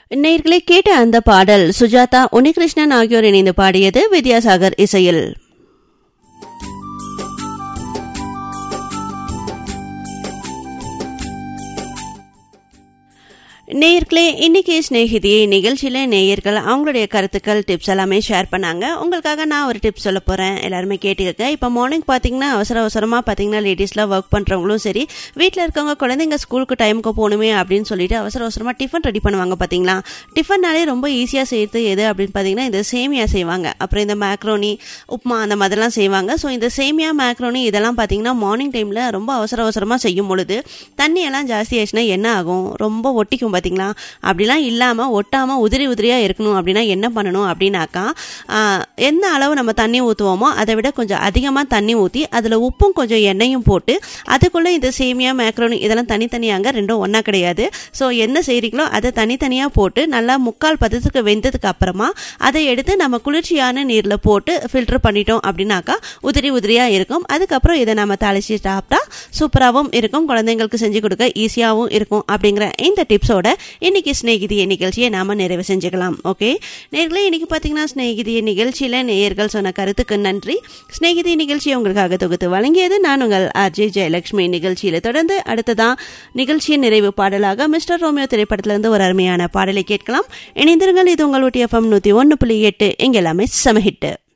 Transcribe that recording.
நேயர்களே கேட்ட அந்த பாடல் சுஜாதா உன்னிகிருஷ்ணன் ஆகியோர் இணைந்து பாடியது வித்யாசாகர் இசையில் நேயர்களே இன்னைக்கு ஸ்நேகிதியை நிகழ்ச்சியில நேயர்கள் அவங்களுடைய கருத்துக்கள் டிப்ஸ் எல்லாமே ஷேர் பண்ணாங்க உங்களுக்காக நான் ஒரு டிப்ஸ் சொல்ல போறேன் எல்லாருமே கேட்டுக்கங்க இப்போ மார்னிங் பார்த்தீங்கன்னா அவசர அவசரமா பார்த்தீங்கன்னா லேடிஸ்லாம் ஒர்க் பண்றவங்களும் சரி வீட்டில் இருக்கவங்க குழந்தைங்க ஸ்கூலுக்கு டைமுக்கு போகணுமே அப்படின்னு சொல்லிட்டு அவசர அவசரமா டிஃபன் ரெடி பண்ணுவாங்க பார்த்தீங்களா டிஃபன்னாலே ரொம்ப ஈஸியாக செய்யறது எது அப்படின்னு பார்த்தீங்கன்னா இந்த சேமியா செய்வாங்க அப்புறம் இந்த மேக்ரோனி உப்மா அந்த மாதிரிலாம் செய்வாங்க ஸோ இந்த சேமியா மேக்ரோனி இதெல்லாம் பார்த்தீங்கன்னா மார்னிங் டைமில் ரொம்ப அவசர அவசரமாக செய்யும் பொழுது தண்ணி எல்லாம் ஜாஸ்தி ஆயிடுச்சுன்னா என்ன ஆகும் ரொம்ப ஒட்டிக்கும் பார்த்தீங்களா அப்படிலாம் இல்லாமல் ஒட்டாமல் உதிரி உதிரியாக இருக்கணும் அப்படின்னா என்ன பண்ணணும் அப்படின்னாக்கா ஆஹ், எந்த அளவு நம்ம தண்ணி ஊற்றுவோமோ அதை விட கொஞ்சம் அதிகமாக தண்ணி ஊற்றி அதில் உப்பும் கொஞ்சம் எண்ணெயும் போட்டு அதுக்குள்ளே இந்த சேமியா மேக்ரோனி இதெல்லாம் தனித்தனியாங்க ரெண்டும் ஒன்றா கிடையாது ஸோ என்ன செய்கிறீங்களோ அதை தனித்தனியாக போட்டு நல்லா முக்கால் பதத்துக்கு வெந்ததுக்கு அப்புறமா அதை எடுத்து நம்ம குளிர்ச்சியான நீரில் போட்டு ஃபில்டர் பண்ணிட்டோம் அப்படின்னாக்கா உதிரி உதிரியாக இருக்கும் அதுக்கப்புறம் இதை நம்ம தாளிச்சு சாப்பிட்டா சூப்பராகவும் இருக்கும் குழந்தைங்களுக்கு செஞ்சு கொடுக்க ஈஸியாகவும் இருக்கும் அப்படிங்கிற இந்த டிப்ஸோட இன்னைக்கு ஸ்நேகிதிய நிகழ்ச்சியை நாம நிறைவு செஞ்சுக்கலாம் ஓகே நேர்களே இன்னைக்கு பார்த்தீங்கன்னா ஸ்நேகிதிய நிகழ்ச்சியில் நேயர்கள் சொன்ன கருத்துக்கு நன்றி ஸ்நேகிதி நிகழ்ச்சியை உங்களுக்காக தொகுத்து வழங்கியது நான் உங்கள் ஆர்ஜே ஜெயலட்சுமி நிகழ்ச்சியில் தொடர்ந்து அடுத்ததான் நிகழ்ச்சியின் நிறைவு பாடலாக மிஸ்டர் ரோமியோ திரைப்படத்திலிருந்து ஒரு அருமையான பாடலை கேட்கலாம் இணைந்திருங்கள் இது உங்களுடைய எஃப்எம் நூற்றி ஒன்று புள்ளி எட்டு எங்க எல்லாமே சமஹிட்டு